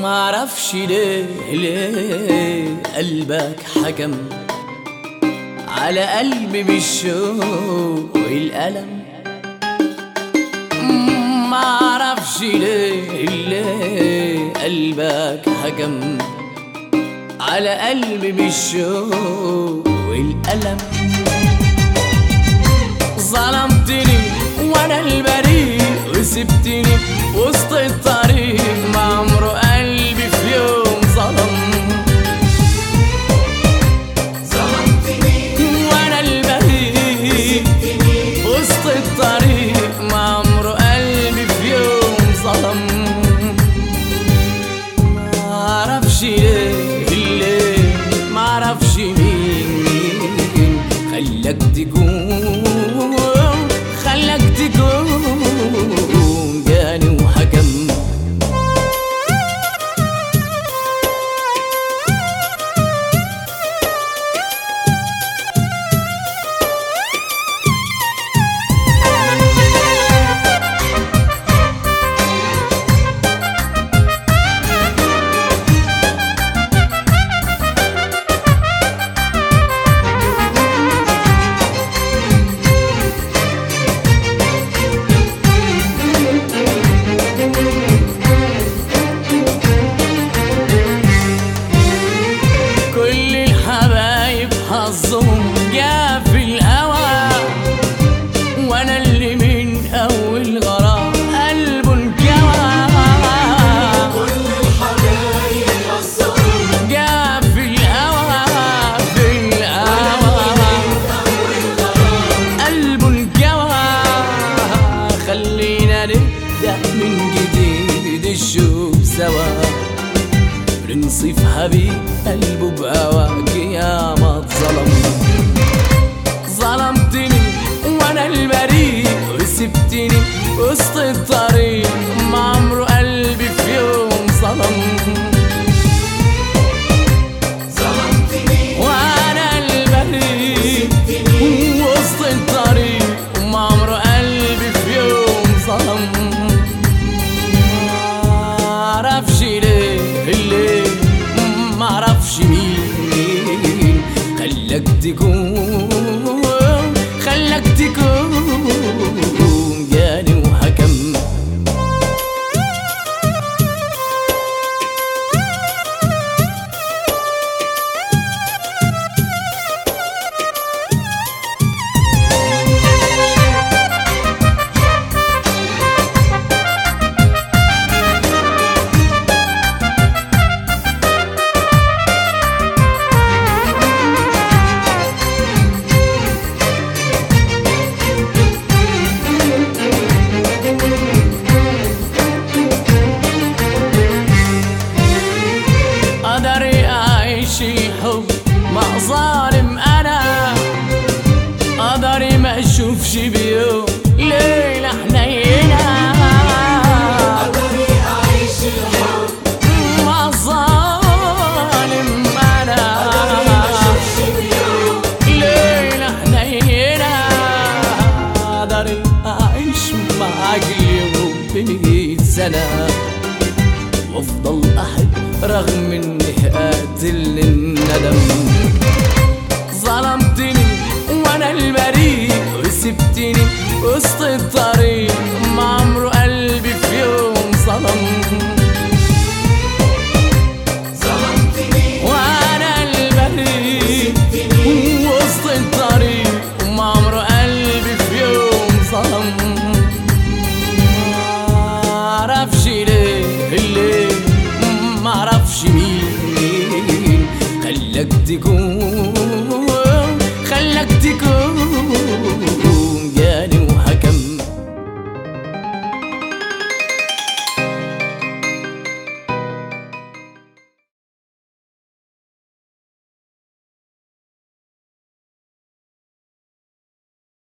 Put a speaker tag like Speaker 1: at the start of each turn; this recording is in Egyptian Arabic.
Speaker 1: معرفش ليه ليه قلبك حكم على قلبي بالشوق والألم معرفش ليه ليه قلبك حكم على قلبي بالشوق والألم ظلمتني وانا البريء وسبتني وسط الطريق ما عمره قلبي في يوم ظلم وانا البريء وسط الطريق ما عمره قلبي في يوم ظلم معرفش ليه ليه معرفش مين مين خلاك تكون خلاك تكون جاني وحكم كل الحبايب حظهم جا في الهوى وانا اللي من اول غرام قلبه انكوى جا في الهوى في الهوى قلبه انكوى خلينا نبدا من جديد الشوف سوا بنصيف حبيب قلبه بهواك يا ما اتظلم ظلمتني وانا البريء وسبتني وسط الطريق ما عمره قلبي في يوم ظلم وانا البريء وسط الطريق ما عمره قلبي في يوم ظلم معرفش ليه ليه معرفش مين خلاك تكون خلاك تكون جاني وحكم قدري اعيش الحب مع ظالم انا قدري ما اشوفش بيوم ليلة حنينة مع ظالم انا ليلة حنينة قدري اعيش معاك اليوم بمية سنة وافضل احب رغم اني قاتل الندم ظلمتني وانا البريء وسبتني وسط الطريق ما عمره قلبي في يوم ظلم وانا البريء وسط الطريق ما عمره قلبي في يوم ظلم معرفش ليه ليه معرفش مين خلاك تكون